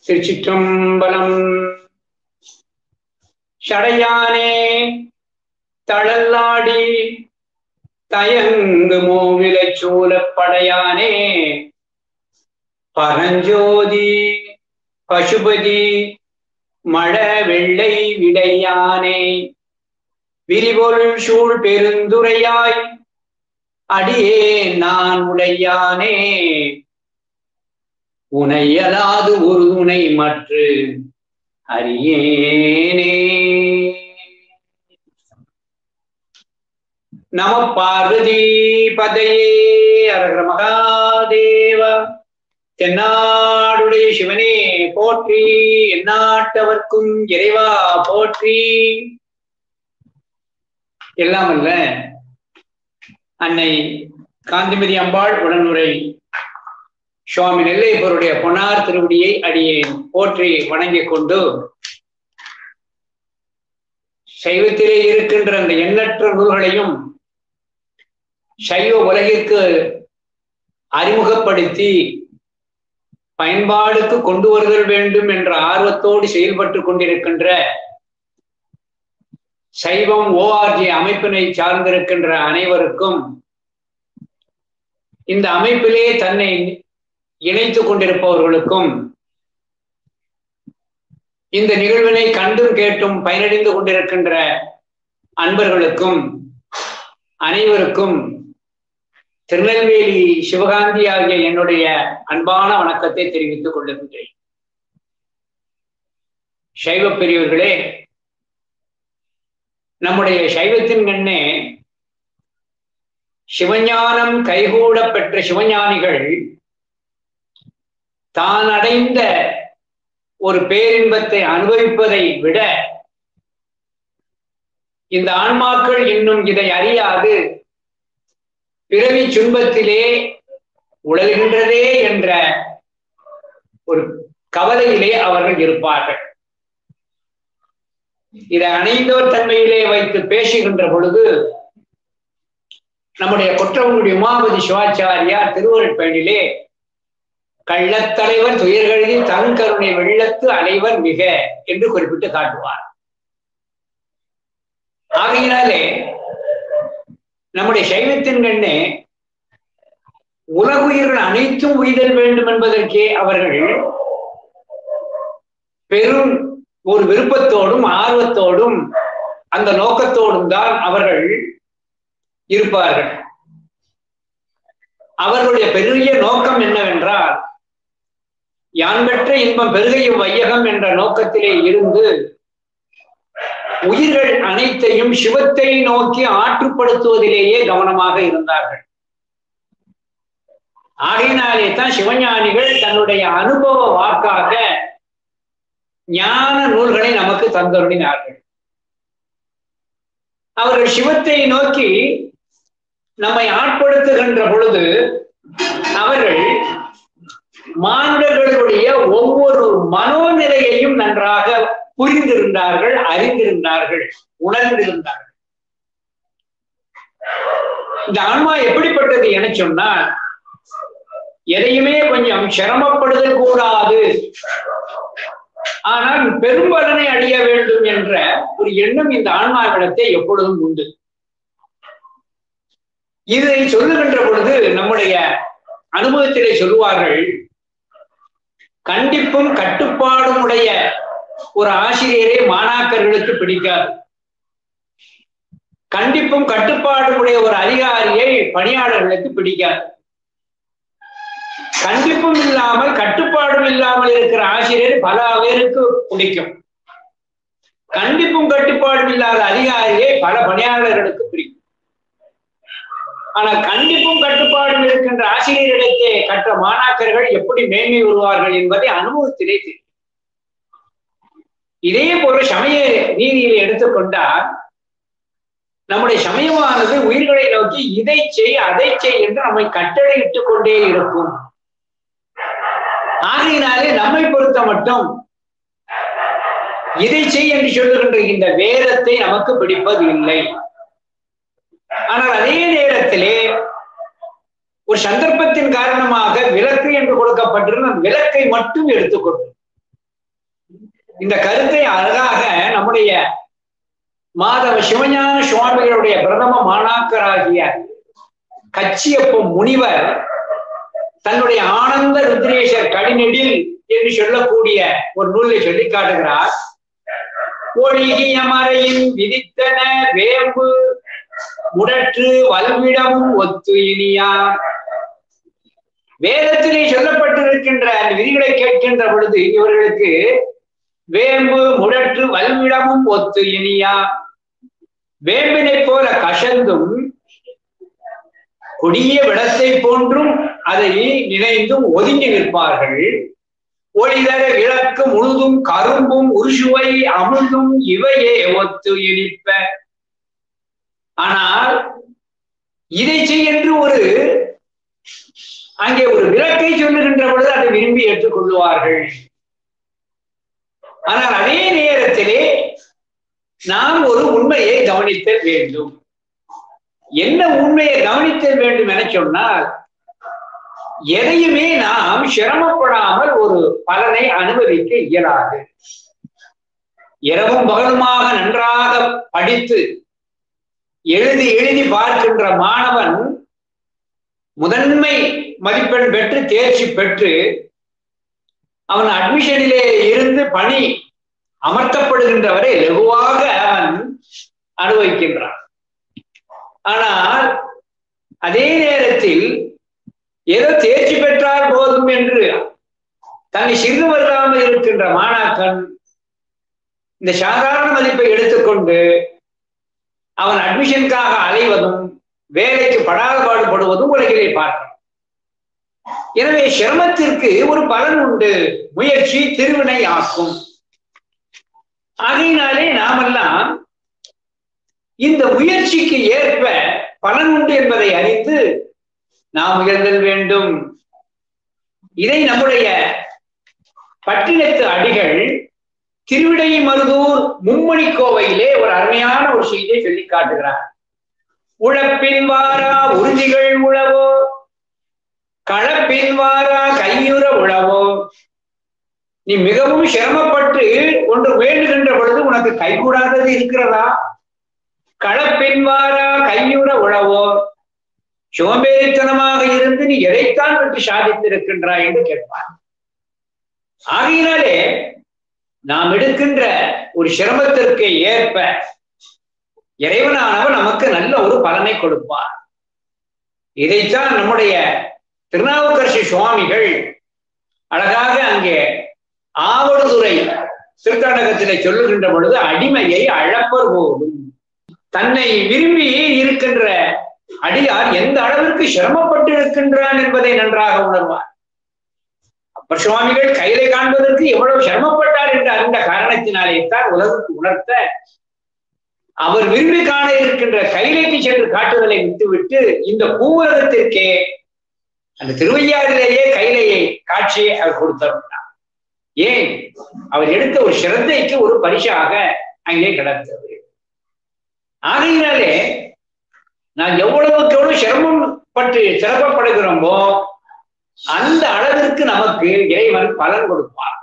திருச்சிற்றம்பலம் சடையானே தழல்லாடி தயங்கு மூவிலை சூலப்படையானே பரஞ்சோதி பசுபதி மழ வெள்ளை விடையானே விரிபொருள் சூழ் பெருந்துரையாய் அடியே நான் உடையானே உனையலாது ஒரு துணை மற்று அறியேனே நம பார்வதி பதையே அரகர மகாதேவ தென்னாடுடைய சிவனே போற்றி எந்நாட்டவர்க்கும் இறைவா போற்றி எல்லாம் அல்ல அன்னை காந்திமதி அம்பாள் உடனுரை சுவாமி நெல்லையப்பருடைய பொன்னார் திருவடியை அடியேன் போற்றி வணங்கிக் கொண்டு சைவத்திலே இருக்கின்ற அந்த எண்ணற்ற நூல்களையும் சைவ உலகிற்கு அறிமுகப்படுத்தி பயன்பாடுக்கு கொண்டு வருதல் வேண்டும் என்ற ஆர்வத்தோடு செயல்பட்டு கொண்டிருக்கின்ற சைவம் ஓஆர்ஜி அமைப்பினை சார்ந்திருக்கின்ற அனைவருக்கும் இந்த அமைப்பிலே தன்னை இணைத்துக் கொண்டிருப்பவர்களுக்கும் இந்த நிகழ்வினை கண்டும் கேட்டும் பயனடைந்து கொண்டிருக்கின்ற அன்பர்களுக்கும் அனைவருக்கும் திருநெல்வேலி சிவகாந்தி ஆகிய என்னுடைய அன்பான வணக்கத்தை தெரிவித்துக் கொள்ளுகின்றேன் சைவ பெரியவர்களே நம்முடைய சைவத்தின் கண்ணே சிவஞானம் கைகூட பெற்ற சிவஞானிகள் தான் அடைந்த ஒரு பேரின்பத்தை அனுபவிப்பதை விட இந்த ஆன்மாக்கள் இன்னும் இதை அறியாது பிறவி துன்பத்திலே உழல்கின்றதே என்ற ஒரு கவலையிலே அவர்கள் இருப்பார்கள் இதை அணைந்தோர் தன்மையிலே வைத்து பேசுகின்ற பொழுது நம்முடைய கொற்றவங்களுடைய உமாபதி சிவாச்சாரியார் திருவருட்பயனிலே கள்ளத்தலைவர் துயர்கழுதி தன் கருணை வெள்ளத்து அலைவர் மிக என்று குறிப்பிட்டு காட்டுவார் ஆகையினாலே நம்முடைய சைவத்தின் கண்ணே உலகுயிர்கள் அனைத்தும் உய்தல் வேண்டும் என்பதற்கே அவர்கள் பெரும் ஒரு விருப்பத்தோடும் ஆர்வத்தோடும் அந்த நோக்கத்தோடும் தான் அவர்கள் இருப்பார்கள் அவர்களுடைய பெரிய நோக்கம் என்னவென்றால் யான் பெற்ற இன்பம் பெருகையும் வையகம் என்ற நோக்கத்திலே இருந்து உயிர்கள் அனைத்தையும் சிவத்தை நோக்கி ஆற்றுப்படுத்துவதிலேயே கவனமாக இருந்தார்கள் ஆகையினாலே தான் சிவஞானிகள் தன்னுடைய அனுபவ வாக்காக ஞான நூல்களை நமக்கு தந்தருளினார்கள் அவர்கள் சிவத்தை நோக்கி நம்மை ஆட்படுத்துகின்ற பொழுது அவர்கள் மானுடர்களுடைய ஒவ்வொரு மனோநிலையையும் நன்றாக புரிந்திருந்தார்கள் அறிந்திருந்தார்கள் உணர்ந்திருந்தார்கள் இந்த ஆன்மா எப்படிப்பட்டது என சொன்னால் எதையுமே கொஞ்சம் சிரமப்படுதல் கூடாது ஆனால் பெரும்பலனை அடைய வேண்டும் என்ற ஒரு எண்ணம் இந்த ஆன்மாவிடத்தை எப்பொழுதும் உண்டு இதை சொல்லுகின்ற பொழுது நம்முடைய அனுபவத்திலே சொல்லுவார்கள் கண்டிப்பும் கட்டுப்பாடும் உடைய ஒரு ஆசிரியரை மாணாக்கர்களுக்கு பிடிக்காது கண்டிப்பும் கட்டுப்பாடும் உடைய ஒரு அதிகாரியை பணியாளர்களுக்கு பிடிக்காது கண்டிப்பும் இல்லாமல் கட்டுப்பாடும் இல்லாமல் இருக்கிற ஆசிரியர் பல பேருக்கு பிடிக்கும் கண்டிப்பும் கட்டுப்பாடும் இல்லாத அதிகாரியை பல பணியாளர்களுக்கு பிடிக்கும் ஆனால் கண்டிப்பும் கட்டுப்பாடும் இருக்கின்ற ஆசிரியரிடத்தே கற்ற மாணாக்கர்கள் எப்படி மேன்மை வருவார்கள் என்பதை அனுபவத்திலே தெரியும் இதே போல சமய நீதியை எடுத்துக்கொண்டால் நம்முடைய சமயமானது உயிர்களை நோக்கி இதை செய் அதை செய் என்று நம்மை கட்டளையிட்டுக் கொண்டே இருக்கும் ஆகையினாலே நம்மை பொறுத்த மட்டும் இதை செய் என்று சொல்லுகின்ற இந்த வேதத்தை நமக்கு பிடிப்பது இல்லை ஆனால் அதே நேரத்திலே ஒரு சந்தர்ப்பத்தின் காரணமாக விளக்கு என்று கொடுக்கப்பட்டிருந்த அந்த விளக்கை மட்டும் எடுத்துக்கொண்டு இந்த கருத்தை அழகாக நம்முடைய மாதவ சிவஞான சுவாமிகளுடைய பிரதம மாணாக்கராகிய கச்சியப்ப முனிவர் தன்னுடைய ஆனந்த ருத்ரேஷர் கடிநெடில் என்று சொல்லக்கூடிய ஒரு நூலை சொல்லி காட்டுகிறார் ஒழுகிய மறையின் விதித்தன வேம்பு முடற்று வல்விடமும் ஒத்து இனியா வேதத்திலே சொல்லப்பட்டிருக்கின்ற அந்த விதிகளை கேட்கின்ற பொழுது இவர்களுக்கு வேம்பு முடற்று வல்விடமும் ஒத்து இனியா வேம்பினை போல கசந்தும் கொடிய விடத்தை போன்றும் அதை நினைந்தும் ஒதுங்கி நிற்பார்கள் ஒளிதர விளக்கு முழுதும் கரும்பும் உருசுவை அமுதும் இவையே ஒத்து இனிப்ப ஆனால் இதை என்று ஒரு அங்கே ஒரு விளக்கை சொல்லுகின்ற பொழுது அதை விரும்பி ஏற்றுக்கொள்வார்கள் ஆனால் அதே நேரத்திலே நாம் ஒரு உண்மையை கவனித்தல் வேண்டும் என்ன உண்மையை கவனித்தல் வேண்டும் என சொன்னால் எதையுமே நாம் சிரமப்படாமல் ஒரு பலனை அனுபவிக்க இயலாது இரவும் பகலுமாக நன்றாக படித்து எழுதி எழுதி பார்க்கின்ற மாணவன் முதன்மை மதிப்பெண் பெற்று தேர்ச்சி பெற்று அவன் அட்மிஷனிலே இருந்து பணி அமர்த்தப்படுகின்ற வரை லகுவாக அவன் அனுபவிக்கின்றான் ஆனால் அதே நேரத்தில் ஏதோ தேர்ச்சி பெற்றால் போதும் என்று தன்னை சிறிது வருடாமல் இருக்கின்ற மாணாக்கன் இந்த சாதாரண மதிப்பை எடுத்துக்கொண்டு அவன் அட்மிஷனுக்காக அலைவதும் வேலைக்கு படாத பாடுபடுவதும் உலகிலே பார்க்கிறோம் எனவே சிரமத்திற்கு ஒரு பலன் உண்டு முயற்சி திருவினை ஆக்கும் ஆகையினாலே நாமெல்லாம் இந்த முயற்சிக்கு ஏற்ப பலன் உண்டு என்பதை அறிந்து நாம் உயர்தல் வேண்டும் இதை நம்முடைய பட்டினத்து அடிகள் திருவிடை மருதூர் மும்மணி கோவையிலே ஒரு அருமையான ஒரு செய்தியை சொல்லி காட்டுகிறார் உழப்பின் வாரா உறுதிகள் உழவோ களப்பின் வாரா கையுற உழவோ நீ மிகவும் சிரமப்பட்டு ஒன்று வேண்டுகின்ற பொழுது உனக்கு கைகூடாதது இருக்கிறதா களப்பின் வாரா கையுற உழவோ சோம்பேறித்தனமாக இருந்து நீ எதைத்தான் பெற்று சாதித்திருக்கின்றாய் என்று கேட்பார் ஆகையினாலே நாம் எடுக்கின்ற ஒரு சிரமத்திற்கு ஏற்ப இறைவனானவர் நமக்கு நல்ல ஒரு பலனை கொடுப்பார் இதைத்தான் நம்முடைய திருநாவுக்கரசு சுவாமிகள் அழகாக அங்கே ஆவடுதுறை திருத்தடகத்திலே சொல்லுகின்ற பொழுது அடிமையை அழப்பர் போதும் தன்னை விரும்பி இருக்கின்ற அடியார் எந்த அளவிற்கு சிரமப்பட்டு இருக்கின்றான் என்பதை நன்றாக உணர்வார் அப்பர் சுவாமிகள் கையிலை காண்பதற்கு எவ்வளவு சிரமப்பட்டார் என்று அறிந்த காரணத்தினாலே தான் உலகுக்கு உணர்த்த அவர் விரும்பி காண இருக்கின்ற கைலைக்கு சென்று காட்டுதலை விட்டுவிட்டு இந்த பூவுலகத்திற்கே அந்த திருவையாறிலேயே கைலையை காட்சியை அவர் கொடுத்தார் ஏன் அவர் எடுத்த ஒரு சிரத்தைக்கு ஒரு பரிசாக அங்கே கிடந்தது ஆகையினாலே நான் எவ்வளவுக்கு எவ்வளவு சிரமம் பட்டு சிறப்பப்படுகிறோமோ அந்த அளவிற்கு நமக்கு இறைவன் பலன் கொடுப்பார்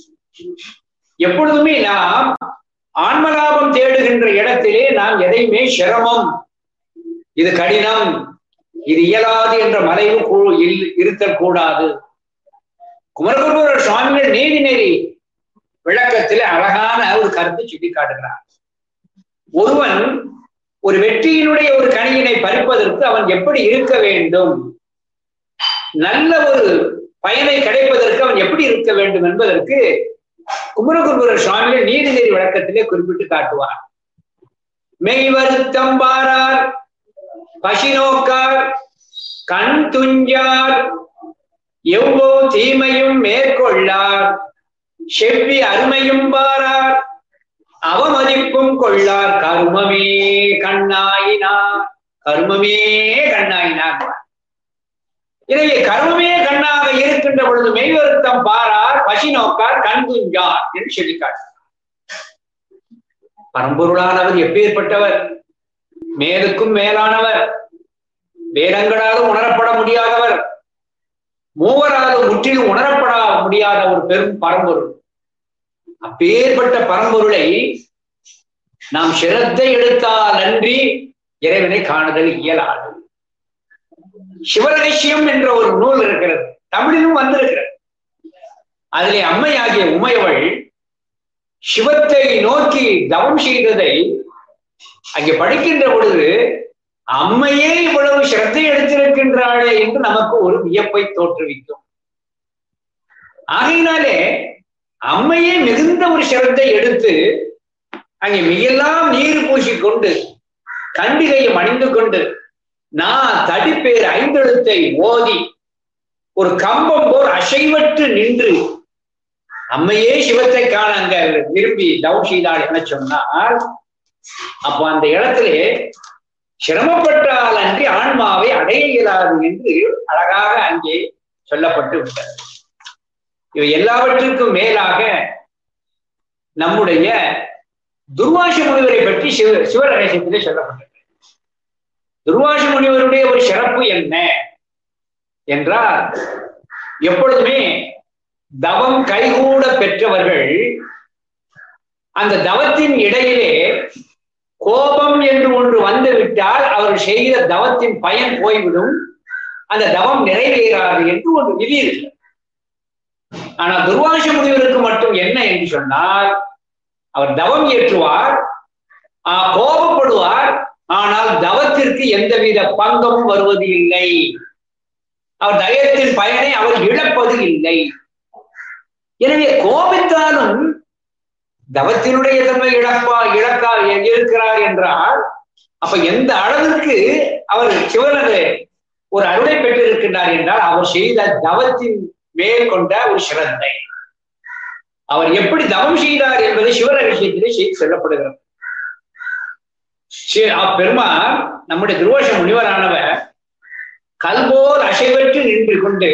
எப்பொழுதுமே நாம் ஆன்மலாபம் தேடுகின்ற இடத்திலே நாம் எதையுமே சிரமம் இது கடினம் இது இயலாது என்ற மறைவு இருத்தல் கூடாது குமரகுருவர் சுவாமிகள் நீதி நெறி விளக்கத்தில் அழகான ஒரு கருத்தை சுட்டி காட்டுகிறார் ஒருவன் ஒரு வெற்றியினுடைய ஒரு கனியினை பறிப்பதற்கு அவன் எப்படி இருக்க வேண்டும் நல்ல ஒரு பயனை கிடைப்பதற்கு அவன் எப்படி இருக்க வேண்டும் என்பதற்கு குமரகுருபுரர் சுவாமிகள் நீதிநெறி விளக்கத்திலே குறிப்பிட்டு காட்டுவார் மெய் வருத்தம் பாரார் பசி நோக்கார் கண் துஞ்சார் எவ்வோ தீமையும் மேற்கொள்ளார் செவ்வி அருமையும் பாரார் அவமதிப்பும் கொள்ளார் கருமமே கண்ணாயினார் கருமமே கண்ணாயினார் எனவே கர்மமே கண்ணாக இருக்கின்ற பொழுது மெய்வருத்தம் பாரார் பசி நோக்கார் கண் துஞ்சார் என்று சொல்லி காட்டுகிறார் பரம்பொருளானவர் எப்பேற்பட்டவர் மேலுக்கும் மேலானவர் வேதங்களாலும் உணரப்பட முடியாதவர் மூவராலும் முற்றிலும் உணரப்பட முடியாத ஒரு பெரும் பரம்பொருள் அப்பேற்பட்ட பரம்பொருளை நாம் சிரத்தை எடுத்தால் அன்றி இறைவனை காணுதல் இயலாது சிவரகசியம் என்ற ஒரு நூல் இருக்கிறது தமிழிலும் வந்திருக்கிறது அதிலே அம்மையாகிய உமையவள் சிவத்தை நோக்கி தவம் செய்ததை அங்கே படிக்கின்ற பொழுது அம்மையே இவ்வளவு சிரத்தை எடுத்திருக்கின்றாளே என்று நமக்கு ஒரு வியப்பை தோற்றுவிக்கும் ஆகையினாலே அம்மையே மிகுந்த ஒரு சிரத்தை எடுத்து அங்கே மிகெல்லாம் நீர் பூசிக்கொண்டு கண்டிகையும் அணிந்து கொண்டு நான் தடிப்பேர் ஐந்தெழுத்தை ஓதி ஒரு கம்பம் போர் அசைவற்று நின்று அம்மையே சிவத்தை காண அங்க விரும்பி தவம் செய்தாள் என சொன்னால் அப்ப அந்த இடத்திலே சிரமப்பட்டால் அன்றி ஆன்மாவை அடைய இயலாது என்று அழகாக அங்கே சொல்லப்பட்டு விட்டது இவை எல்லாவற்றிற்கும் மேலாக நம்முடைய துர்வாச முனிவரை பற்றி சிவ சிவரகசியத்திலே சொல்லப்பட்டது துர்வாச முனிவருடைய ஒரு சிறப்பு என்ன என்றால் எப்பொழுதுமே தவம் கைகூட பெற்றவர்கள் அந்த தவத்தின் இடையிலே கோபம் என்று ஒன்று வந்து விட்டால் அவர் செய்த தவத்தின் பயன் போய்விடும் அந்த தவம் நிறைவேறாது என்று ஒரு விதி இருக்கு ஆனா துர்வாச முனிவருக்கு மட்டும் என்ன என்று சொன்னால் அவர் தவம் ஏற்றுவார் கோபப்படுவார் ஆனால் தவத்திற்கு எந்தவித பங்கமும் வருவது இல்லை அவர் தயத்தின் பயனை அவர் இழப்பது இல்லை எனவே கோபித்தாலும் தவத்தினுடைய தன்மை இழப்பா இழக்கா இருக்கிறார் என்றால் அப்ப எந்த அளவிற்கு அவர் சிவனது ஒரு அருளை பெற்றிருக்கின்றார் என்றால் அவர் செய்த தவத்தின் மேல் கொண்ட ஒரு சிரத்தை அவர் எப்படி தவம் செய்தார் என்பது சிவரகசியத்திலே செய்து சொல்லப்படுகிறது பெருமாள் நம்முடைய துருவச முனிவரானவர் கல்போல் அசைவற்று நின்று கொண்டு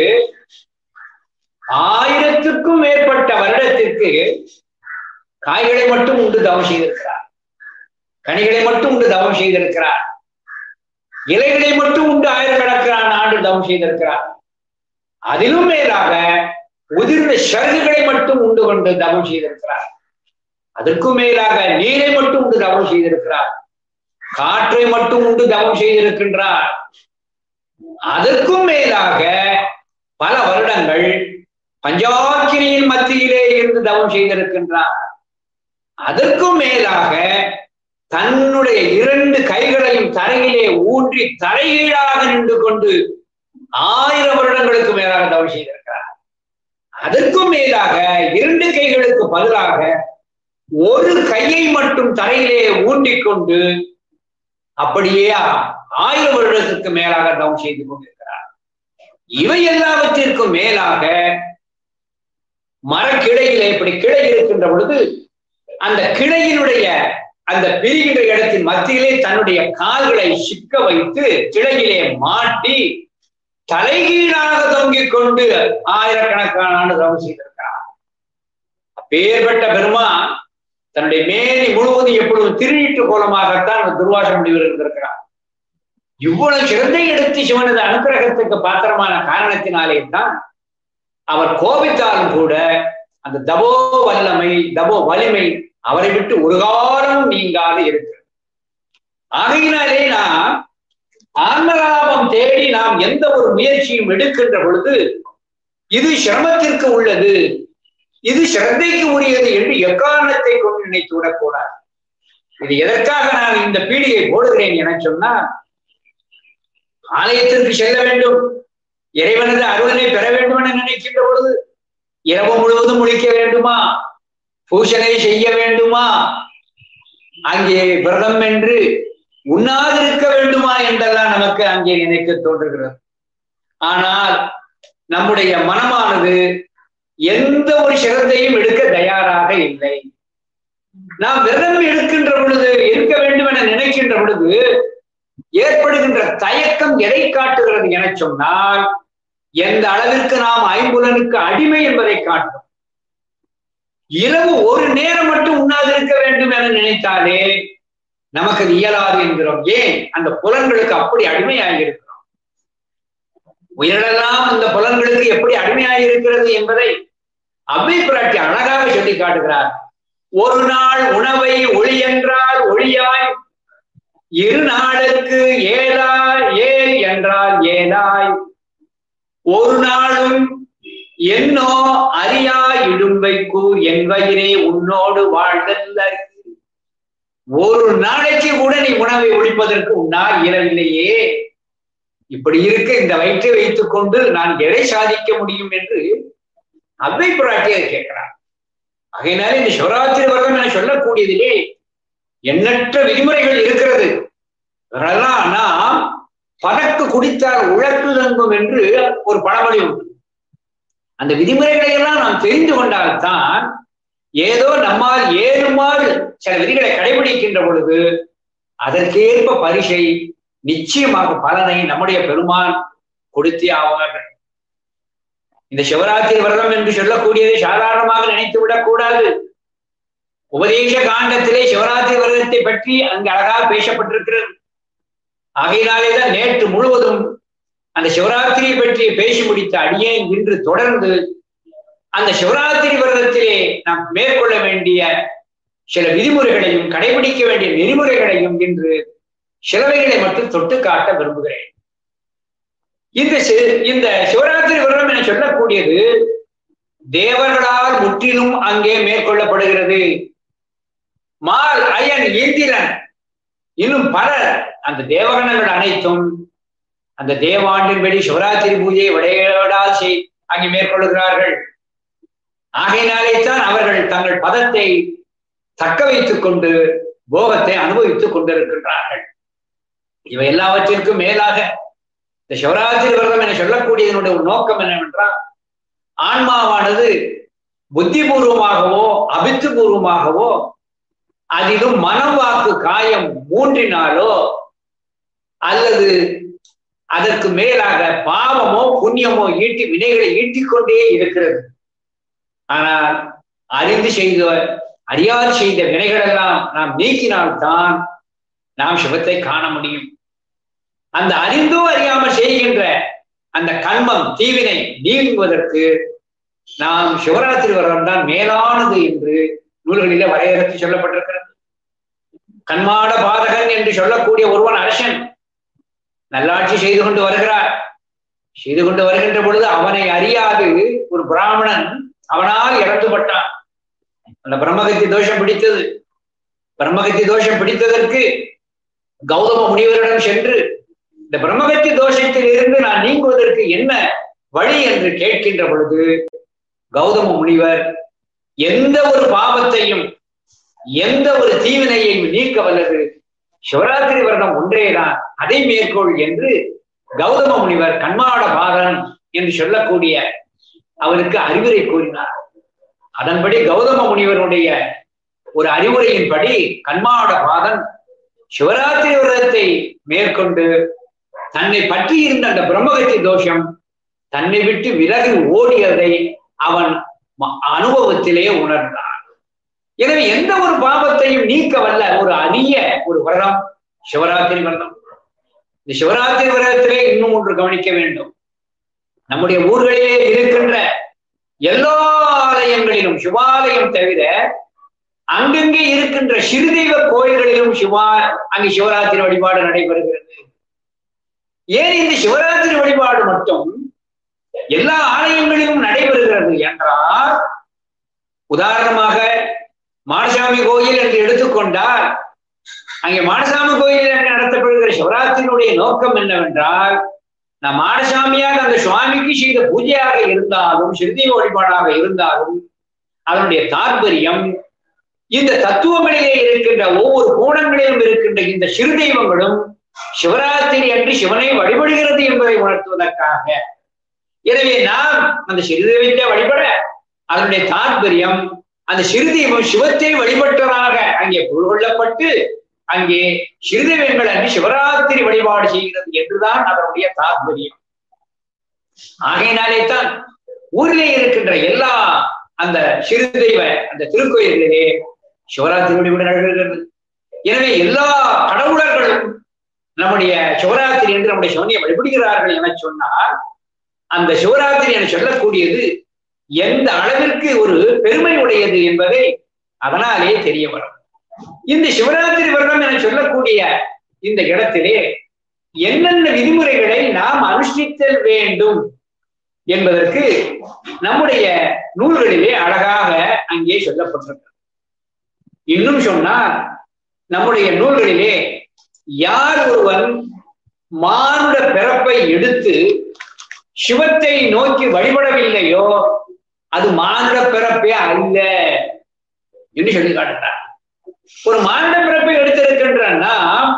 ஆயிரத்துக்கும் மேற்பட்ட வருடத்திற்கு காய்களை மட்டும் உண்டு தவம் செய்திருக்கிறார் கனிகளை மட்டும் உண்டு தவம் செய்திருக்கிறார் இலைகளை மட்டும் உண்டு ஆயிரக்கணக்கான ஆண்டு தவம் செய்திருக்கிறார் அதிலும் மேலாக உதிர்ந்த சருகுகளை மட்டும் உண்டு கொண்டு தவம் செய்திருக்கிறார் அதற்கும் மேலாக நீரை மட்டும் உண்டு தவம் செய்திருக்கிறார் காற்றை மட்டும் உண்டு தவம் செய்திருக்கின்றார் அதற்கும் மேலாக பல வருடங்கள் பஞ்சாக்கிரியின் மத்தியிலே இருந்து தவம் செய்திருக்கின்றார் அதற்கும் மேலாக தன்னுடைய இரண்டு கைகளையும் தரையிலே ஊன்றி தலைகீழாக நின்று கொண்டு ஆயிரம் வருடங்களுக்கு மேலாக தவம் செய்திருக்கிறார் அதற்கும் மேலாக இரண்டு கைகளுக்கு பதிலாக ஒரு கையை மட்டும் தரையிலே ஊண்டிக்கொண்டு அப்படியே ஆயிரம் வருடத்திற்கு மேலாக தவம் செய்து கொண்டிருக்கிறார் இவை எல்லாவற்றிற்கும் மேலாக மரக்கிளையில இப்படி கிளை இருக்கின்ற பொழுது அந்த கிளையினுடைய அந்த பிரிகின்ற இடத்தின் மத்தியிலே தன்னுடைய கால்களை சிக்க வைத்து கிளையிலே மாட்டி தலைகீழாக தொங்கிக் கொண்டு ஆயிரக்கணக்கான ஆண்டு தவம் செய்திருக்கிறார் அப்பேற்பட்ட பெருமான் தன்னுடைய மேனி முழுவதும் எப்பொழுதும் திருநீட்டு கோலமாகத்தான் அந்த துர்வாச முடிவர் இருந்திருக்கிறார் இவ்வளவு சிறந்தை எடுத்து சிவனது அனுகிரகத்துக்கு பாத்திரமான காரணத்தினாலே தான் அவர் கோபித்தாலும் கூட அந்த தபோ வல்லமை தபோ வலிமை அவரை விட்டு ஒரு காலம் நீங்காது இருக்கிறது ஆகையினாலே நாம் ஆன்மலாபம் தேடி நாம் எந்த ஒரு முயற்சியும் எடுக்கின்ற பொழுது இது சிரமத்திற்கு உள்ளது இது சிரத்தைக்கு உரியது என்று எக்காரணத்தை கொண்டு நினைத்து விடக்கூடாது இது எதற்காக நான் இந்த பீடிகை போடுகிறேன் என சொன்னால் ஆலயத்திற்கு செல்ல வேண்டும் இறைவனது அருளனை பெற வேண்டும் என நினைக்கின்ற பொழுது இரவு முழுவதும் முழிக்க வேண்டுமா பூஷனை செய்ய வேண்டுமா அங்கே விரதம் என்று உண்ணாதிருக்க வேண்டுமா என்றெல்லாம் நமக்கு அங்கே நினைக்க தோன்றுகிறது ஆனால் நம்முடைய மனமானது எந்த ஒரு சிரத்தையும் எடுக்க தயாராக இல்லை நாம் விரதம் எடுக்கின்ற பொழுது இருக்க வேண்டும் என நினைக்கின்ற பொழுது ஏற்படுகின்ற தயக்கம் எதை காட்டுகிறது என சொன்னால் எந்த அளவிற்கு நாம் ஐம்புலனுக்கு அடிமை என்பதை காட்டும் இரவு ஒரு நேரம் மட்டும் உண்ணாதிருக்க வேண்டும் என நினைத்தாலே நமக்கு அது இயலாது என்கிறோம் ஏன் அந்த புலன்களுக்கு அப்படி அடிமையாகி இருக்கிறோம் உயிரெல்லாம் அந்த புலன்களுக்கு எப்படி அடிமையாகி இருக்கிறது என்பதை அவ்வை பிராட்டி அழகாக சொல்லி காட்டுகிறார் ஒரு நாள் உணவை ஒளி என்றால் ஒளியாய் இரு நாளுக்கு ஏதாய் ஏல் என்றால் ஏதாய் ஒரு நாளும் என்னோ அறியா இடும்பைக்கு என் வயிறே உன்னோடு வாழ்தல் ஒரு நாளைக்கு கூட நீ உணவை ஒழிப்பதற்கு உன்னால் இயலவில்லையே இப்படி இருக்க இந்த வயிற்றை வைத்துக் கொண்டு நான் எதை சாதிக்க முடியும் என்று அவ்வை பிராட்டியை கேட்கிறார் ஆகையினால இந்த சிவராத்திரி விரதம் என சொல்லக்கூடியதிலே எண்ணற்ற விதிமுறைகள் இருக்கிறது அதெல்லாம் நாம் பதக்கு குடித்தால் உழக்கு தங்கும் என்று ஒரு பழமொழி உண்டு அந்த விதிமுறைகளை எல்லாம் நாம் தெரிந்து கொண்டால்தான் ஏதோ நம்மால் ஏறுமாறு சில விதிகளை கடைபிடிக்கின்ற பொழுது அதற்கேற்ப பரிசை நிச்சயமாக பலனை நம்முடைய பெருமான் கொடுத்தே ஆவார்கள் இந்த சிவராத்திரி விரதம் என்று சொல்லக்கூடியதை சாதாரணமாக நினைத்து விடக் கூடாது உபதேச காண்டத்திலே சிவராத்திரி விரதத்தை பற்றி அங்கு அழகாக பேசப்பட்டிருக்கிறது ஆகையினாலேதான் நேற்று முழுவதும் அந்த சிவராத்திரியை பற்றி பேசி முடித்த அடியே இன்று தொடர்ந்து அந்த சிவராத்திரி விரதத்திலே நாம் மேற்கொள்ள வேண்டிய சில விதிமுறைகளையும் கடைபிடிக்க வேண்டிய நெறிமுறைகளையும் இன்று சிலவைகளை மட்டும் தொட்டு காட்ட விரும்புகிறேன் இந்த இந்த சிவராத்திரி விரதம் என சொல்லக்கூடியது தேவர்களால் முற்றிலும் அங்கே மேற்கொள்ளப்படுகிறது மால் அயன் இந்திரன் இன்னும் பலர் அந்த தேவகணங்கள் அனைத்தும் அந்த தேவாண்டின்படி சிவராத்திரி பூஜையை விளையாடால் செய் அங்கே மேற்கொள்கிறார்கள் ஆகையினாலே தான் அவர்கள் தங்கள் பதத்தை தக்க வைத்துக் கொண்டு போகத்தை அனுபவித்துக் கொண்டிருக்கின்றார்கள் இவை எல்லாவற்றிற்கும் மேலாக இந்த சிவராத்திரி விரதம் என சொல்லக்கூடியதனுடைய ஒரு நோக்கம் என்னவென்றால் ஆன்மாவானது புத்திபூர்வமாகவோ அபித்து பூர்வமாகவோ அதிலும் மனம் வாக்கு காயம் மூன்றினாலோ அல்லது அதற்கு மேலாக பாவமோ புண்ணியமோ ஈட்டி வினைகளை ஈட்டிக்கொண்டே இருக்கிறது ஆனால் அறிந்து செய்த அறியாது செய்த வினைகள் எல்லாம் நாம் நீக்கினால்தான் நாம் சிவத்தை காண முடியும் அந்த அறிந்தோ அறியாமல் செய்கின்ற அந்த கண்மம் தீவினை நீங்குவதற்கு நாம் சிவராத்திரி விரதம் தான் மேலானது என்று நூல்களிலே வரையறுத்து சொல்லப்பட்டிருக்கிறது கண்மாட பாதகன் என்று சொல்லக்கூடிய ஒருவன் அரசன் நல்லாட்சி செய்து கொண்டு வருகிறார் செய்து கொண்டு வருகின்ற பொழுது அவனை அறியாது ஒரு பிராமணன் அவனால் இறந்துபட்டான் அந்த பிரம்மகத்தி தோஷம் பிடித்தது பிரம்மகத்தி தோஷம் பிடித்ததற்கு கௌதம முனிவரிடம் சென்று இந்த பிரம்மகத்தி தோஷத்தில் இருந்து நான் நீங்குவதற்கு என்ன வழி என்று கேட்கின்ற பொழுது கௌதம முனிவர் எந்த ஒரு பாவத்தையும் எந்த ஒரு தீவினையையும் நீக்க வல்லது சிவராத்திரி விரதம் ஒன்றேதான் அதை மேற்கொள் என்று கௌதம முனிவர் கண்மாட பாதன் என்று சொல்லக்கூடிய அவருக்கு அறிவுரை கூறினார் அதன்படி கௌதம முனிவருடைய ஒரு அறிவுரையின்படி கண்மாட பாதன் சிவராத்திரி விரதத்தை மேற்கொண்டு தன்னை பற்றி இருந்த அந்த பிரம்மகத்தி தோஷம் தன்னை விட்டு விலகி ஓடியதை அவன் அனுபவத்திலே உணர்ந்தான் எனவே எந்த ஒரு பாவத்தையும் நீக்க வல்ல ஒரு அரிய ஒரு விரதம் சிவராத்திரி விரதம் இந்த சிவராத்திரி விரதத்திலே இன்னும் ஒன்று கவனிக்க வேண்டும் நம்முடைய ஊர்களிலே இருக்கின்ற எல்லா ஆலயங்களிலும் சிவாலயம் தவிர அங்கங்கே இருக்கின்ற சிறுதெய்வ கோயில்களிலும் சிவா அங்கு சிவராத்திரி வழிபாடு நடைபெறுகிறது ஏன் இந்த சிவராத்திரி வழிபாடு மட்டும் எல்லா ஆலயங்களிலும் நடைபெறுகிறது என்றால் உதாரணமாக மாடசாமி கோயில் என்று எடுத்துக்கொண்டால் அங்கே மாடசாமி கோயில் நடத்தப்படுகிற சிவராத்திரியினுடைய நோக்கம் என்னவென்றால் நம் மாடசாமியாக அந்த சுவாமிக்கு செய்த பூஜையாக இருந்தாலும் சிறுதெய்வ வழிபாடாக இருந்தாலும் அதனுடைய தாற்பயம் இந்த தத்துவங்களிலே இருக்கின்ற ஒவ்வொரு கோணங்களிலும் இருக்கின்ற இந்த சிறு தெய்வங்களும் சிவராத்திரி அன்று சிவனை வழிபடுகிறது என்பதை உணர்த்துவதற்காக எனவே நாம் அந்த சிறு தெய்வத்தை வழிபட அதனுடைய தாற்பயம் அந்த சிறு தெய்வம் சிவத்தை வழிபட்டதாக அங்கே கொள்ளப்பட்டு அங்கே சிறுதெய்வங்கள் அன்று சிவராத்திரி வழிபாடு செய்கிறது என்றுதான் அதனுடைய தாற்பயம் ஆகையினாலே தான் ஊரிலே இருக்கின்ற எல்லா அந்த சிறு தெய்வ அந்த திருக்கோயில்களிலே சிவராத்திரி வழிபாடு நடைபெறுகிறது எனவே எல்லா கடவுளர்களும் நம்முடைய சிவராத்திரி என்று நம்முடைய சிவனியை வழிபடுகிறார்கள் என சொன்னால் அந்த சிவராத்திரி என சொல்லக்கூடியது எந்த அளவிற்கு ஒரு பெருமை உடையது என்பதை அதனாலே தெரிய வரும் இந்த சிவராத்திரி விரதம் என சொல்லக்கூடிய இந்த இடத்திலே என்னென்ன விதிமுறைகளை நாம் அனுஷ்டித்தல் வேண்டும் என்பதற்கு நம்முடைய நூல்களிலே அழகாக அங்கே சொல்லப்பட்டிருக்கிறது இன்னும் சொன்னால் நம்முடைய நூல்களிலே யார் ஒருவன் மானுட பிறப்பை எடுத்து சிவத்தை நோக்கி வழிபடவில்லையோ அது மானுட பிறப்பே அல்ல என்று சொல்லி காட்டுறார் ஒரு மானுட பிறப்பை எடுத்திருக்கின்றன்னா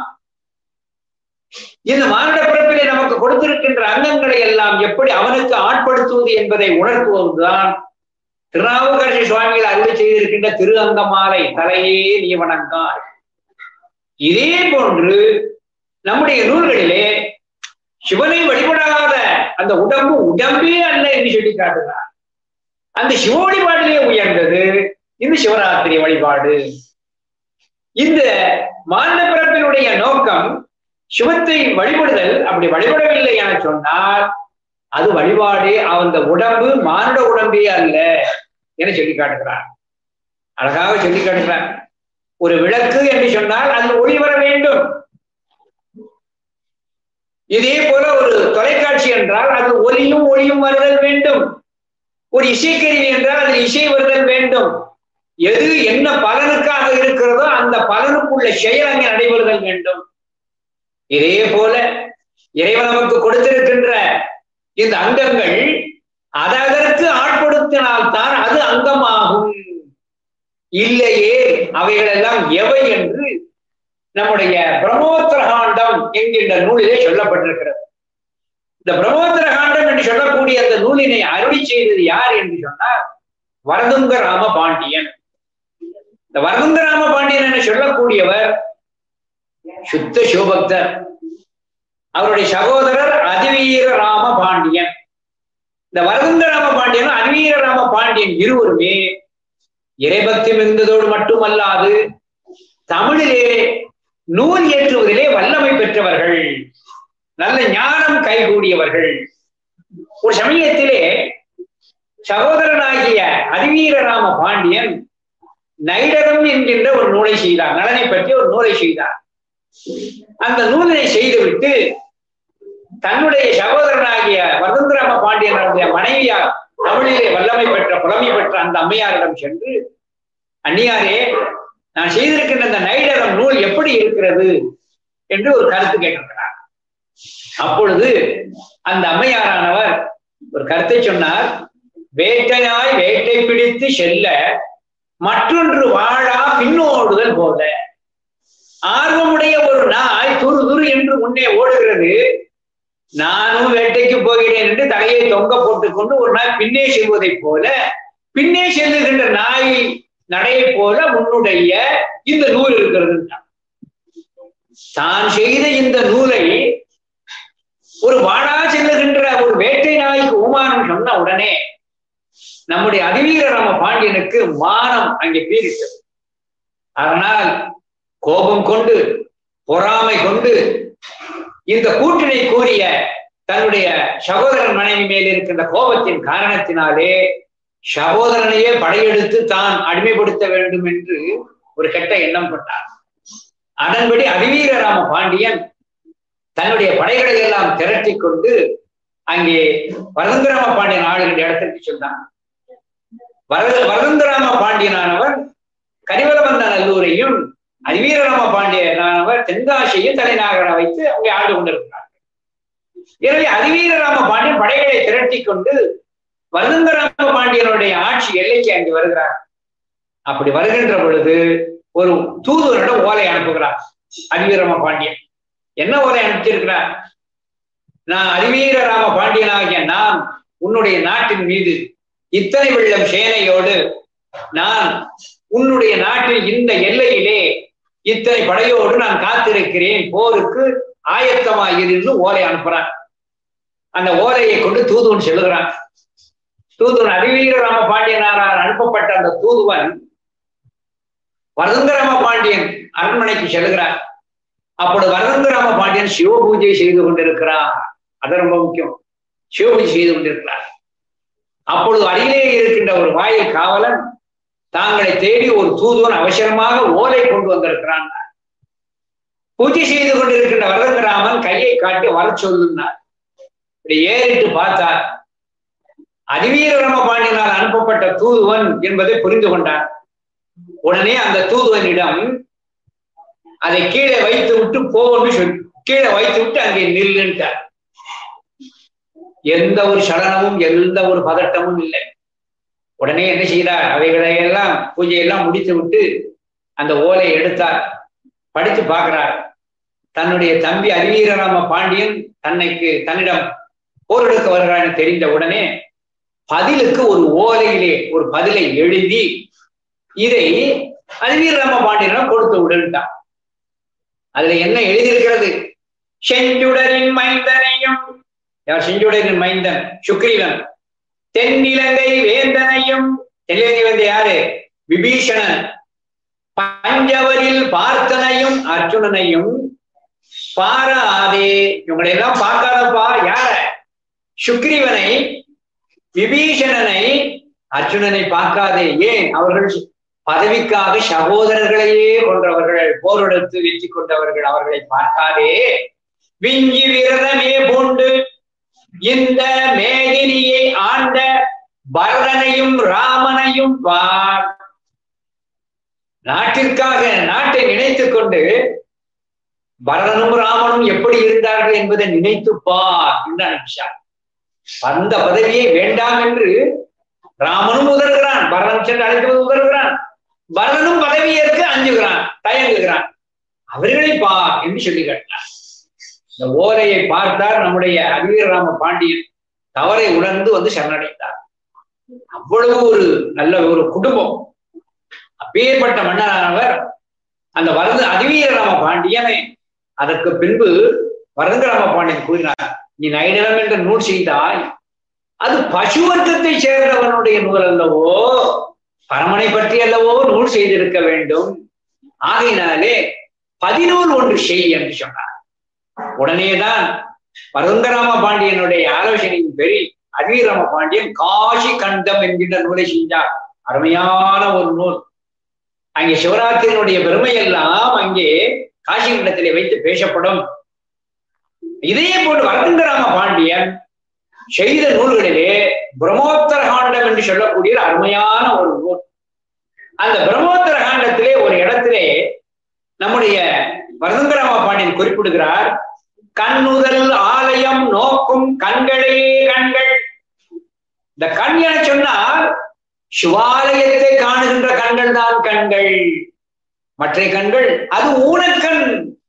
இந்த மானுட பிறப்பிலே நமக்கு கொடுத்திருக்கின்ற அங்கங்களை எல்லாம் எப்படி அவனுக்கு ஆட்படுத்துவது என்பதை உணர்த்துவதுதான் திருநாவுக்கரசி சுவாமிகள் அருளை செய்திருக்கின்ற திரு அங்கமாலை தலையே நீ வணங்காய் இதே போன்று நம்முடைய நூல்களிலே சிவனை வழிபடாத அந்த உடம்பு உடம்பே அல்ல என்று சொல்லி காட்டுகிறார் அந்த சிவ வழிபாட்டிலே உயர்ந்தது இந்த சிவராத்திரி வழிபாடு இந்த மாநில பிறப்பினுடைய நோக்கம் சிவத்தை வழிபடுதல் அப்படி வழிபடவில்லை என சொன்னால் அது வழிபாடு அந்த உடம்பு மானுட உடம்பே அல்ல என சொல்லி காட்டுகிறார் அழகாக சொல்லி காட்டுகிறார் ஒரு விளக்கு என்று சொன்னால் அதில் ஒளி வர வேண்டும் இதே போல ஒரு தொலைக்காட்சி என்றால் அது ஒலியும் ஒளியும் வருதல் வேண்டும் ஒரு இசைக்கருவி என்றால் அதில் இசை வருதல் வேண்டும் எது என்ன பலனுக்காக இருக்கிறதோ அந்த பலனுக்குள்ள செயல் அங்கே நடைபெறுதல் வேண்டும் இதே போல இறைவன் நமக்கு கொடுத்திருக்கின்ற இந்த அங்கங்கள் அதற்கு ஆட்படுத்தினால்தான் அது அங்கமாகும் இல்லையே அவைகளெல்லாம் எவை என்று நம்முடைய பிரம்மோத்தரகாண்டம் என்கின்ற நூலிலே சொல்லப்பட்டிருக்கிறது இந்த பிரம்மோத்தரகாண்டம் என்று சொல்லக்கூடிய அந்த நூலினை அருளி செய்தது யார் என்று சொன்னார் வரதுங்க ராம பாண்டியன் இந்த வரதுங்க ராம பாண்டியன் என்று சொல்லக்கூடியவர் சுத்த சிவபக்தர் அவருடைய சகோதரர் அதிவீர ராம பாண்டியன் இந்த வரதுங்க ராம பாண்டியனும் அதிவீர ராம பாண்டியன் இருவருமே இறைபக்தி மிகுந்ததோடு மட்டுமல்லாது தமிழிலே நூல் ஏற்றுவதிலே வல்லமை பெற்றவர்கள் நல்ல ஞானம் கைகூடியவர்கள் ஒரு சமயத்திலே சகோதரனாகிய அதிவீரராம பாண்டியன் நைடகம் என்கின்ற ஒரு நூலை செய்தார் நலனை பற்றி ஒரு நூலை செய்தார் அந்த நூலினை செய்துவிட்டு தன்னுடைய சகோதரனாகிய வரதந்திராம பாண்டியனுடைய மனைவியார் தமிழிலே வல்லமை பெற்ற புலமை பெற்ற அந்த அம்மையாரிடம் சென்று அந்நியாரே நான் செய்திருக்கின்ற அந்த நைடகம் நூல் எப்படி இருக்கிறது என்று ஒரு கருத்து கேட்டிருக்கிறார் அப்பொழுது அந்த அம்மையாரானவர் ஒரு கருத்தை சொன்னார் வேட்டையாய் வேட்டை பிடித்து செல்ல மற்றொன்று வாழா பின்னோடுதல் போல ஆர்வமுடைய ஒரு நாய் துரு துரு என்று முன்னே ஓடுகிறது நானும் வேட்டைக்கு போகிறேன் என்று தலையை தொங்க போட்டுக்கொண்டு ஒரு நாய் பின்னே செல்வதைப் போல பின்னே செல்லுகின்ற நாய் நடையை போல உன்னுடைய இந்த நூல் இருக்கிறது தான் செய்த இந்த நூலை ஒரு வாடா செல்லுகின்ற ஒரு வேட்டை நாய்க்கு உமானம் சொன்ன உடனே நம்முடைய அதிவீர ராம பாண்டியனுக்கு மானம் அங்கே பீரிட்டது அதனால் கோபம் கொண்டு பொறாமை கொண்டு இந்த கூட்டினை கூறிய தன்னுடைய சகோதரன் மனைவி மேல் இருக்கின்ற கோபத்தின் காரணத்தினாலே சகோதரனையே படையெடுத்து தான் அடிமைப்படுத்த வேண்டும் என்று ஒரு கெட்ட எண்ணம் கொண்டார் அதன்படி அதிவீரராம பாண்டியன் தன்னுடைய படைகளை எல்லாம் திரட்டி கொண்டு அங்கே வரதந்திராம பாண்டியன் ஆளுகின்ற இடத்திற்கு சொன்னான் வரத வரதந்திராம பாண்டியனானவர் கரிவலவந்த நல்லூரையும் அதிவீரராம பாண்டியனானவர் தென்காசியை தலைநகர வைத்து அங்கே ஆண்டு கொண்டிருக்கிறார் எனவே அதிவீரராம பாண்டியன் படைகளை திரட்டி கொண்டு வரதந்தராம பாண்டியனுடைய ஆட்சி எல்லைக்கு அங்கு வருகிறார் அப்படி வருகின்ற பொழுது ஒரு தூதுவரிடம் ஓலை அனுப்புகிறார் அதிவீரராம பாண்டியன் என்ன ஓலை அனுப்பிச்சிருக்கிறார் நான் அதிவீரராம பாண்டியனாகிய நான் உன்னுடைய நாட்டின் மீது இத்தனை வெள்ளம் சேனையோடு நான் உன்னுடைய நாட்டில் இந்த எல்லையிலே இத்தனை படையோடு நான் காத்திருக்கிறேன் போருக்கு ஆயத்தமாயிருந்து ஓலை அனுப்புறான் அந்த ஓலையை கொண்டு தூதுவன் செல்லுகிறான் தூதுவன் அதிவீர ராம பாண்டியனாரால் அனுப்பப்பட்ட அந்த தூதுவன் வரதந்தராம பாண்டியன் அரண்மனைக்கு செல்கிறார் அப்பொழுது வரதந்தராம பாண்டியன் சிவ பூஜை செய்து கொண்டிருக்கிறார் அது ரொம்ப முக்கியம் சிவ பூஜை செய்து கொண்டிருக்கிறார் அப்பொழுது அருகிலே இருக்கின்ற ஒரு வாயில் காவலன் தாங்களை தேடி ஒரு தூதுவன் அவசரமாக ஓலை கொண்டு வந்திருக்கிறான் பூஜை செய்து கொண்டிருக்கின்ற வரதராமன் கையை காட்டி வர சொல்லுனார் இப்படி ஏறிட்டு பார்த்தார் அதிவீரரம பாண்டியனால் அனுப்பப்பட்ட தூதுவன் என்பதை புரிந்து கொண்டார் உடனே அந்த தூதுவனிடம் அதை கீழே வைத்து விட்டு போன்னு சொல்லி கீழே வைத்து விட்டு அங்கே நில்லுன்ட்டார் எந்த ஒரு சலனமும் எந்த ஒரு பதட்டமும் இல்லை உடனே என்ன செய்தார் அவைகளை எல்லாம் பூஜையெல்லாம் முடித்து விட்டு அந்த ஓலையை எடுத்தார் படித்து பார்க்கிறார் தன்னுடைய தம்பி அரிவீரராம பாண்டியன் தன்னைக்கு தன்னிடம் போரெடுக்க வருகிறான்னு தெரிந்த உடனே பதிலுக்கு ஒரு ஓலையிலே ஒரு பதிலை எழுதி இதை அரிவீரராம பாண்டியனிடம் கொடுத்து விடுன்ட்டான் அதுல என்ன எழுதியிருக்கிறது செஞ்சுடரின் மைந்தனையும் யார் செஞ்சுடரின் மைந்தன் சுக்ரீவன் தென்னிலங்கை வேந்தனையும் தென்னிலங்கை வேந்த யாரு விபீஷணன் பஞ்சவரில் பார்த்தனையும் அர்ஜுனனையும் பாராதே இவங்களை எல்லாம் பார்க்காதப்பா யார சுக்ரீவனை விபீஷணனை அர்ஜுனனை பார்க்காதே ஏன் அவர்கள் பதவிக்காக சகோதரர்களையே கொன்றவர்கள் போரெடுத்து வெற்றி கொண்டவர்கள் அவர்களை பார்க்காதே விஞ்சி விரதமே பூண்டு இந்த மேதினியை ஆண்ட பரதனையும் ராமனையும் பார் நாட்டிற்காக நாட்டை நினைத்துக் கொண்டு பரதனும் ராமனும் எப்படி இருந்தார்கள் என்பதை நினைத்து பார் என்று அனுப்பிச்சார் அந்த பதவியை வேண்டாம் என்று ராமனும் உதறுகிறான் பரதன் சென்று அழைத்து உதறுகிறான் பரதனும் பதவி ஏற்க அஞ்சுகிறான் தயங்குகிறான் அவர்களை பார் என்று சொல்லி கேட்டார் இந்த ஓலையை பார்த்தார் நம்முடைய அபீரராம பாண்டியன் தவறை உணர்ந்து வந்து சரணடைந்தார் அவ்வளவு ஒரு நல்ல ஒரு குடும்பம் அப்பேற்பட்ட மன்னரானவர் அந்த வரது அதிவீரராம பாண்டியனை அதற்கு பின்பு வரதராம பாண்டியன் கூறினார் நீ நைடனம் என்ற நூல் செய்தாய் அது பசுவர்க்கத்தை சேர்ந்தவனுடைய நூல் அல்லவோ பரமனை பற்றி அல்லவோ நூல் செய்திருக்க வேண்டும் ஆகையினாலே பதினூல் ஒன்று செய் என்று சொன்னார் உடனேதான் பரந்தராம பாண்டியனுடைய ஆலோசனையின் பெரிய அதிவீரராம பாண்டியன் காசி கண்டம் என்கின்ற நூலை செஞ்சார் அருமையான ஒரு நூல் அங்கே சிவராத்திரியினுடைய பெருமை எல்லாம் அங்கே காசி கண்டத்திலே வைத்து பேசப்படும் இதே போன்று வரதங்கராம பாண்டியன் செய்த நூல்களிலே பிரம்மோத்தர காண்டம் என்று சொல்லக்கூடிய அருமையான ஒரு நூல் அந்த பிரம்மோத்தர காண்டத்திலே ஒரு இடத்திலே நம்முடைய வரதங்கராம பாண்டியன் குறிப்பிடுகிறார் கண்ணுதல் ஆலயம் நோக்கும் கண்களே கண்கள் இந்த கண் என சொன்னால் சிவாலயத்தை காணுகின்ற கண்கள் தான் கண்கள் மற்ற கண்கள் அது ஊனக்கண்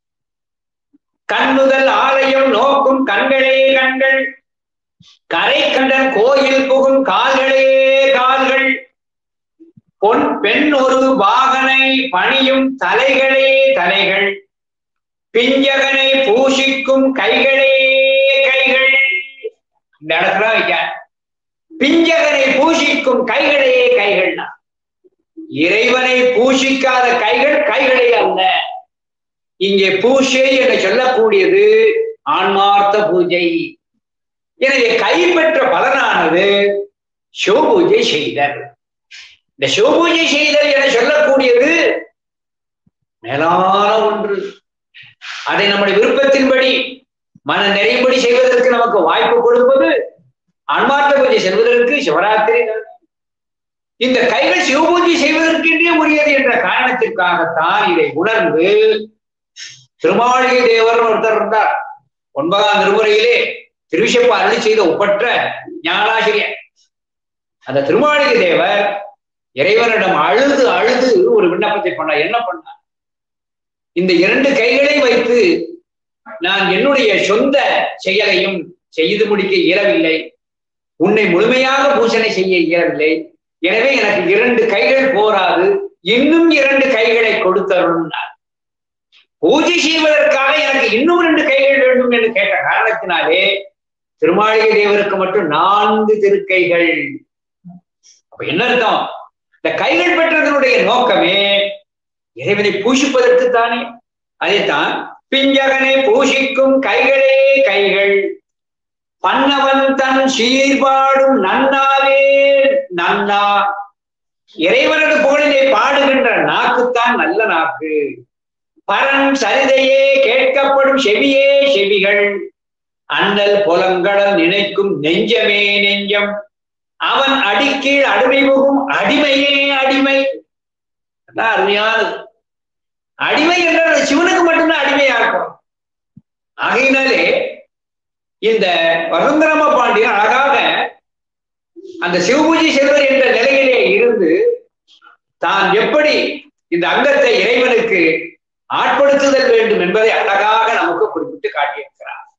கண்ணுதல் ஆலயம் நோக்கும் கண்களே கண்கள் கரை கண்டன் கோயில் புகும் கால்களே கால்கள் பொன் பெண் ஒரு வாகனை பணியும் தலைகளே தலைகள் பிஞ்சகனை பூசிக்கும் கைகளே கைகள் இந்த இடத்துல வைக்க பிஞ்சகனை பூசிக்கும் கைகளே கைகள்னா இறைவனை பூசிக்காத கைகள் கைகளே அல்ல இங்கே பூஷை என்று சொல்லக்கூடியது ஆன்மார்த்த பூஜை எனவே கைப்பற்ற பலனானது சிவபூஜை செய்தல் இந்த சிவபூஜை செய்தல் என சொல்லக்கூடியது மேலான ஒன்று அதை நம்முடைய விருப்பத்தின்படி மன நிறைவுபடி செய்வதற்கு நமக்கு வாய்ப்பு கொடுப்பது ஆன்மார்த்த பூஜை செல்வதற்கு சிவராத்திரி இந்த கைகள் சிவபூஜை செய்வதற்கென்றே உரியது என்ற காரணத்திற்காகத்தான் இதை உணர்ந்து திருமாளிகை தேவர் ஒருத்தர் இருந்தார் ஒன்பதாம் திருமுறையிலே திருவிஷப்ப அருளி செய்த ஒப்பற்ற ஞானாசிரியர் அந்த திருமாளிகை தேவர் இறைவனிடம் அழுது அழுது ஒரு விண்ணப்பத்தை பண்ணார் என்ன பண்ணார் இந்த இரண்டு கைகளை வைத்து நான் என்னுடைய சொந்த செயலையும் செய்து முடிக்க இயலவில்லை உன்னை முழுமையாக பூசணை செய்ய இயலவில்லை எனவே எனக்கு இரண்டு கைகள் போராது இன்னும் இரண்டு கைகளை கொடுத்தருள்னார் பூஜை செய்வதற்காக எனக்கு இன்னும் ரெண்டு கைகள் வேண்டும் என்று கேட்ட காரணத்தினாலே திருமாளிகை தேவருக்கு மட்டும் நான்கு திருக்கைகள் அப்ப என்ன அர்த்தம் இந்த கைகள் பெற்றதனுடைய நோக்கமே இறைவனை பூஷிப்பதற்கு தானே அதைத்தான் பிஞ்சகனை பூஷிக்கும் கைகளே கைகள் பன்னவன் தன் சீர்பாடும் நன்னாவே நன்னா இறைவனது புகழிலே பாடுகின்ற நாக்குத்தான் நல்ல நாக்கு பரன் சரிதையே கேட்கப்படும் செவியே செவிகள் அண்ணல் புலங்களம் நினைக்கும் நெஞ்சமே நெஞ்சம் அவன் அடிக்கீழ் அடிமை புகும் அடிமையே அடிமை அதான் அருமையானது அடிமை என்றால் சிவனுக்கு மட்டும்தான் அடிமையா இருக்கும் ஆகையினாலே இந்த வசுந்தரம பாண்டியன் அழகாக அந்த சிவபூஜை செல்வர் என்ற நிலையிலே இருந்து தான் எப்படி இந்த அங்கத்தை இறைவனுக்கு ஆட்படுத்துதல் வேண்டும் என்பதை அழகாக நமக்கு குறிப்பிட்டு காட்டியிருக்கிறார்